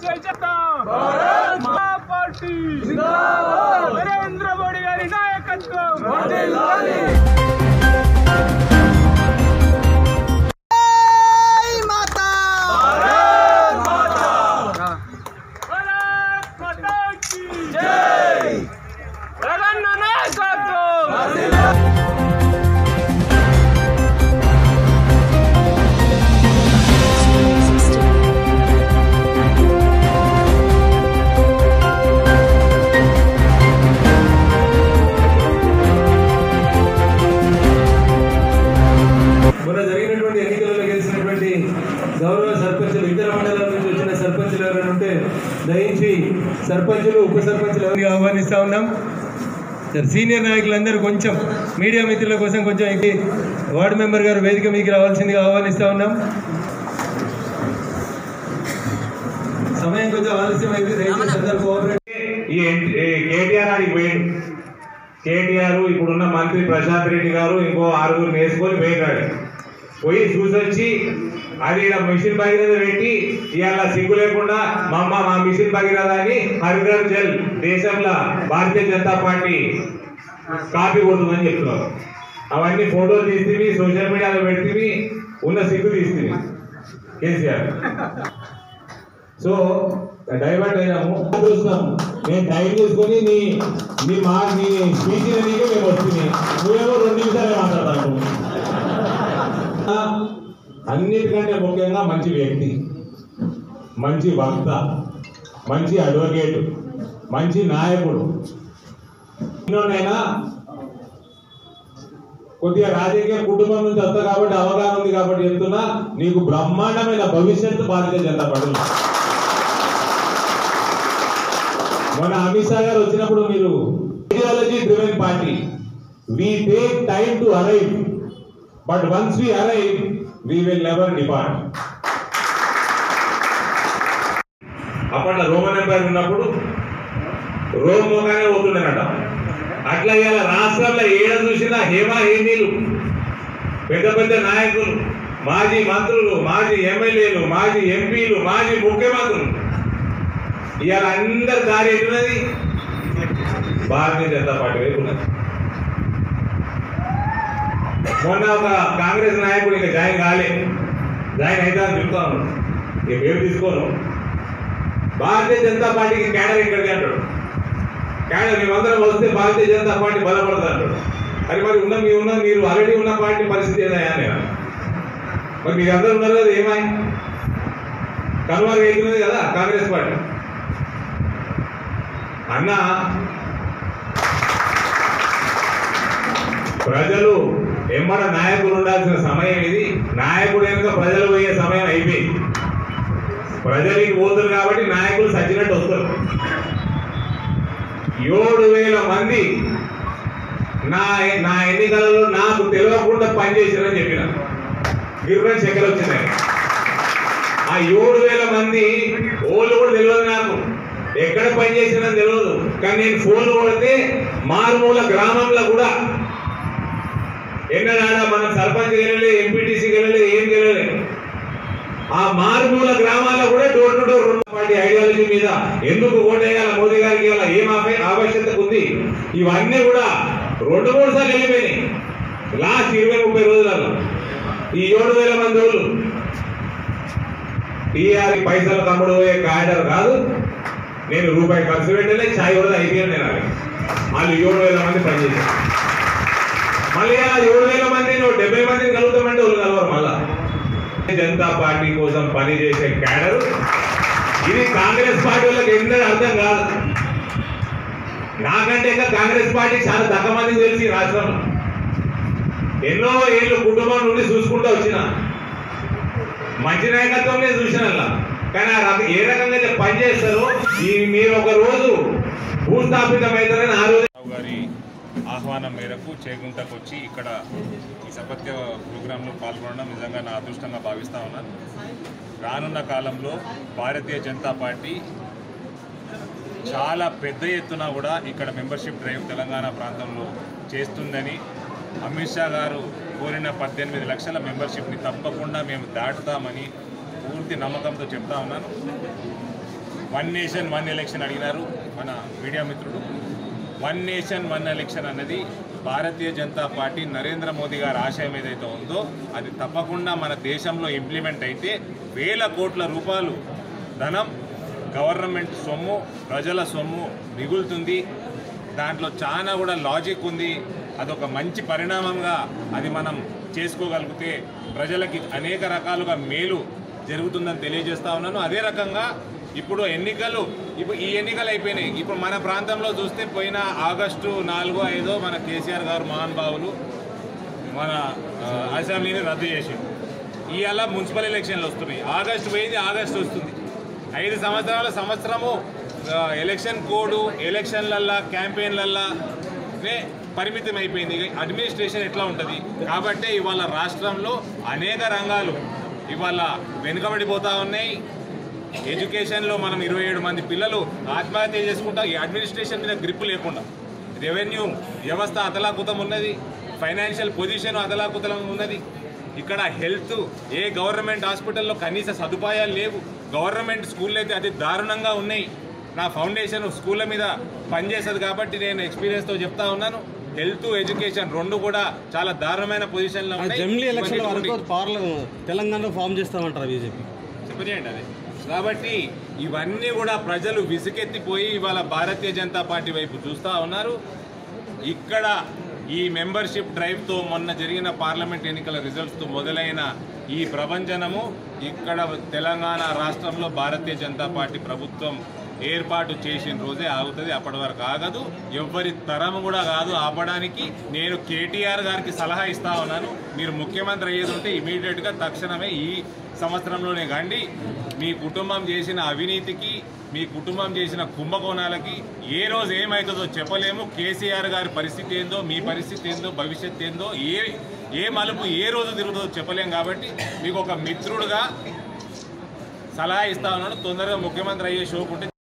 భారతీయ జనతా మా పార్టీ నరేంద్ర మోడీ గారి నాయకత్వం భారత్ మాతా కీ జగన్ నాయకత్వం మొన్న జరిగినటువంటి ఎన్నికలలో గెలిచినటువంటి గౌరవ సర్పంచులు ఇతర మండలాల నుంచి వచ్చిన సర్పంచులు ఎవరైనా ఉంటే దయించి సర్పంచులు ఉప సర్పంచులు ఎవరిని ఆహ్వానిస్తా ఉన్నాం సరే సీనియర్ నాయకులందరూ కొంచెం మీడియా మిత్రుల కోసం కొంచెం ఇంటి వార్డు మెంబర్ గారు వేదిక మీకు రావాల్సిందిగా ఆహ్వానిస్తా ఉన్నాం సమయం కొంచెం ఆలస్యం అయితే దయచేసి అందరూ కోఆపరేట్ ఈ ఎన్- ఈ కేటీఆర్ ఆడికి పోయిండు కేటీఆర్ ఇప్పుడున్న మంత్రి ప్రశాంత్ రెడ్డి గారు ఇంకో ఆరుగురు వేసుకొని పోయినాడు పోయి చూసొచ్చి అది ఈడ మిషన్ భగీరథ పెట్టి ఇవాళ సిగ్గు లేకుండా మా అమ్మ మా మిషన్ భగీరథ అని హరిద్రార్ జల్ దేశంలో భారతీయ జనతా పార్టీ కాపీ కొడుతుందని చెప్తున్నారు అవన్నీ ఫోటోలు తీస్తే సోషల్ మీడియాలో పెడితే ఉన్న సిగ్గు తీస్తుంది కేసీఆర్ సో డైవర్ట్ అయినాము చూస్తున్నాము నేను టైం చేసుకొని నీ నీ మా నీ స్పీచ్ నీకే మేము వస్తుంది నువ్వేమో రెండు నిమిషాలే మాట్లాడతాను అన్నిటికంటే ముఖ్యంగా మంచి వ్యక్తి మంచి వక్త మంచి అడ్వకేట్ మంచి నాయకుడు ఎన్నోనైనా కొద్దిగా రాజకీయ కుటుంబం నుంచి వస్తా కాబట్టి అవగాహన ఉంది కాబట్టి చెప్తున్నా నీకు బ్రహ్మాండమైన భవిష్యత్తు భారతీయ జనతా పార్టీలో మొన్న అమిత్ షా గారు వచ్చినప్పుడు మీరు ideology driven party we take time to arrive but once we arrive we will never depart అప్పట్లో రోమన్ ఎంపైర్ ఉన్నప్పుడు రోమ్ మోగానే పోతుండేనట అట్లా ఇవాళ రాష్ట్రంలో ఏడ చూసినా హేమా హేమీలు పెద్ద పెద్ద నాయకులు మాజీ మంత్రులు మాజీ ఎమ్మెల్యేలు మాజీ ఎంపీలు మాజీ ముఖ్యమంత్రులు ఇవాళ అందరి దారి ఎటున్నది భారతీయ జనతా పార్టీ వైపు ఉన్నది మొన్న ఒక కాంగ్రెస్ నాయకుడు ఇంకా జాయిన్ కాలే జాయిన్ అయితే అని చెప్తా ఉన్నాడు ఇక పేరు తీసుకోను భారతీయ జనతా పార్టీకి క్యాడర్ ఇక్కడికి అంటాడు క్యాడర్ మేమందరం వస్తే భారతీయ జనతా పార్టీ బలపడుతుంది అంటాడు అది మరి ఉన్న మీ ఉన్న మీరు ఆల్రెడీ ఉన్న పార్టీ పరిస్థితి ఏదయ్యా నేను మరి మీరు అందరూ ఉన్నారు కదా ఏమై కనుమరుగు అవుతున్నది కదా కాంగ్రెస్ పార్టీ అన్న ప్రజలు ఎమ్మడ నాయకులు ఉండాల్సిన సమయం ఇది నాయకుడు వెనుక ప్రజలు పోయే సమయం అయిపోయింది ప్రజలకి పోతున్నారు కాబట్టి నాయకులు సచ్చినట్టు వస్తారు ఏడు వేల మంది నా నా ఎన్నికలలో నాకు తెలియకుండా పనిచేసారని చెప్పిన గిరిజన చక్కెర వచ్చిందని ఆ ఏడు వేల మంది ఓళ్ళు కూడా తెలియదు నాకు ఎక్కడ పనిచేసినని తెలియదు కానీ నేను ఫోన్ కొడితే మారుమూల గ్రామంలో కూడా ఎన్నడాడ మనం సర్పంచ్ గెలలే ఎంపీటీసీ గెలలే ఏం గెలలే ఆ మారుమూల గ్రామాల్లో కూడా డోర్ టు డోర్ ఉన్న పార్టీ ఐడియాలజీ మీద ఎందుకు ఓటేయాల మోదీ గారికి ఇవాళ ఏం ఆపే- ఆవశ్యకత ఉంది ఇవన్నీ కూడా రెండు మూడు సార్లు వెళ్ళిపోయినాయి లాస్ట్ ఇరవై ముప్పై రోజులలో ఈ ఏడు వేల మంది వాళ్ళు టీఆర్ పైసలు తమ్ముడు పోయే కాయడర్ కాదు నేను రూపాయి ఖర్చు పెట్టలే ఛాయ్ కూడా అయిపోయాను నేను అది మళ్ళీ ఏడు వేల మంది పనిచేశారు మళ్ళీ ఆ ఏడు వేల మంది నువ్వు డెబ్బై మందిని కలుగుతామంటే వాళ్ళు కలవరు మళ్ళా జనతా పార్టీ కోసం పనిచేసే క్యాడర్ ఇది కాంగ్రెస్ పార్టీ వాళ్ళకి ఎందుకు అర్థం కాదు నాకంటే ఇంకా కాంగ్రెస్ పార్టీ చాలా తక్కువ మందికి తెలిసి ఈ రాష్ట్రంలో ఎన్నో ఏళ్ళు కుటుంబం నుండి చూసుకుంటూ వచ్చిన మంచి నాయకత్వమే చూసిన కానీ ఆ రక- ఏ రకంగా అయితే పనిచేస్తారో ఈ మీరు ఒక రోజు భూస్థాపితమవుతారని ఆ రోజు రావు గారి ఆహ్వానం మేరకు చేగుంటకు వచ్చి ఇక్కడ ఈ సపత్య ప్రోగ్రాంలో పాల్గొనడం నిజంగా నా అదృష్టంగా భావిస్తా ఉన్నాను రానున్న కాలంలో భారతీయ జనతా పార్టీ చాలా పెద్ద ఎత్తున కూడా ఇక్కడ మెంబర్షిప్ డ్రైవ్ తెలంగాణ ప్రాంతంలో చేస్తుందని అమిత్ షా గారు కోరిన పద్దెనిమిది లక్షల మెంబర్షిప్ని తప్పకుండా మేము దాటుతామని పూర్తి నమ్మకంతో చెప్తా ఉన్నాను వన్ నేషన్ వన్ ఎలక్షన్ అడిగినారు మన మీడియా మిత్రుడు వన్ నేషన్ వన్ ఎలక్షన్ అన్నది భారతీయ జనతా పార్టీ నరేంద్ర మోదీ గారి ఆశయం ఏదైతే ఉందో అది తప్పకుండా మన దేశంలో ఇంప్లిమెంట్ అయితే వేల కోట్ల రూపాయలు ధనం గవర్నమెంట్ సొమ్ము ప్రజల సొమ్ము మిగులుతుంది దాంట్లో చాలా కూడా లాజిక్ ఉంది అదొక మంచి పరిణామంగా అది మనం చేసుకోగలిగితే ప్రజలకి అనేక రకాలుగా మేలు జరుగుతుందని తెలియజేస్తా ఉన్నాను అదే రకంగా ఇప్పుడు ఎన్నికలు ఇప్పుడు ఈ ఎన్నికలు అయిపోయినాయి ఇప్పుడు మన ప్రాంతంలో చూస్తే పోయిన ఆగస్టు నాలుగో ఐదో మన కేసీఆర్ గారు మహానుభావులు మన ఆ, అసెంబ్లీని రద్దు చేసి ఇవాళ మున్సిపల్ ఎలక్షన్లు వస్తున్నాయి ఆగస్టు పోయింది ఆగస్టు వస్తుంది ఐదు సంవత్సరాల సంవత్సరము ఆ, ఎలక్షన్ కోడ్ ఎలక్షన్లల్లా క్యాంపెయిన్లల్లా నే పరిమితం అయిపోయింది ఇక అడ్మినిస్ట్రేషన్ ఎట్లా ఉంటుంది కాబట్టి ఇవాళ రాష్ట్రంలో అనేక రంగాలు ఇవాళ వెనుకబడిపోతా ఉన్నాయి ఎడ్యుకేషన్లో మనం ఇరవై ఏడు మంది పిల్లలు ఆత్మహత్య చేసుకుంటా ఈ అడ్మినిస్ట్రేషన్ మీద గ్రిప్ లేకుండా రెవెన్యూ వ్యవస్థ అతలాకుతం ఉన్నది ఫైనాన్షియల్ పొజిషన్ అతలాకుతలం ఉన్నది ఇక్కడ హెల్త్ ఏ గవర్నమెంట్ హాస్పిటల్లో కనీస సదుపాయాలు లేవు గవర్నమెంట్ స్కూళ్ళు అయితే అతి దారుణంగా ఉన్నాయి నా ఫౌండేషన్ స్కూళ్ళ మీద పనిచేస్తుంది కాబట్టి నేను ఎక్స్పీరియన్స్తో చెప్తా ఉన్నాను హెల్త్ ఎడ్యుకేషన్ రెండు కూడా చాలా దారుణమైన పొజిషన్లో ఉన్నాయి జమిలీ ఎలక్షన్ ఇవన్నీ వరకు పార్లమెంట్ తెలంగాణలో ఫామ్ చేస్తామంటారు బీజేపీ చెప్పనియండి అది కాబట్టి ఇవన్నీ కూడా ప్రజలు విసుకెత్తిపోయి ఇవాళ భారతీయ జనతా పార్టీ వైపు చూస్తూ ఉన్నారు ఇక్కడ ఈ మెంబర్షిప్ డ్రైవ్తో మొన్న జరిగిన పార్లమెంట్ ఎన్నికల రిజల్ట్స్తో మొదలైన ఈ ప్రభంజనము ఇక్కడ తెలంగాణ రాష్ట్రంలో భారతీయ జనతా పార్టీ ప్రభుత్వం ఏర్పాటు చేసిన రోజే ఆగుతుంది అప్పటి వరకు ఆగదు ఎవ్వరి తరం కూడా కాదు ఆపడానికి నేను కేటీఆర్ గారికి సలహా ఇస్తా ఉన్నాను మీరు ముఖ్యమంత్రి అయ్యేది ఉంటే ఇమీడియట్గా తక్షణమే ఈ సంవత్సరంలోనే కండి మీ కుటుంబం చేసిన అవినీతికి మీ కుటుంబం చేసిన కుంభకోణాలకి ఏ రోజు ఏమవుతుందో చెప్పలేము కేసీఆర్ గారి పరిస్థితి ఏందో మీ పరిస్థితి ఏందో భవిష్యత్ ఏందో ఏ ఏ మలుపు ఏ రోజు తిరుగుతుందో చెప్పలేం కాబట్టి మీకు ఒక మిత్రుడుగా సలహా ఇస్తా ఉన్నాను తొందరగా ముఖ్యమంత్రి అయ్యే షోకుంటే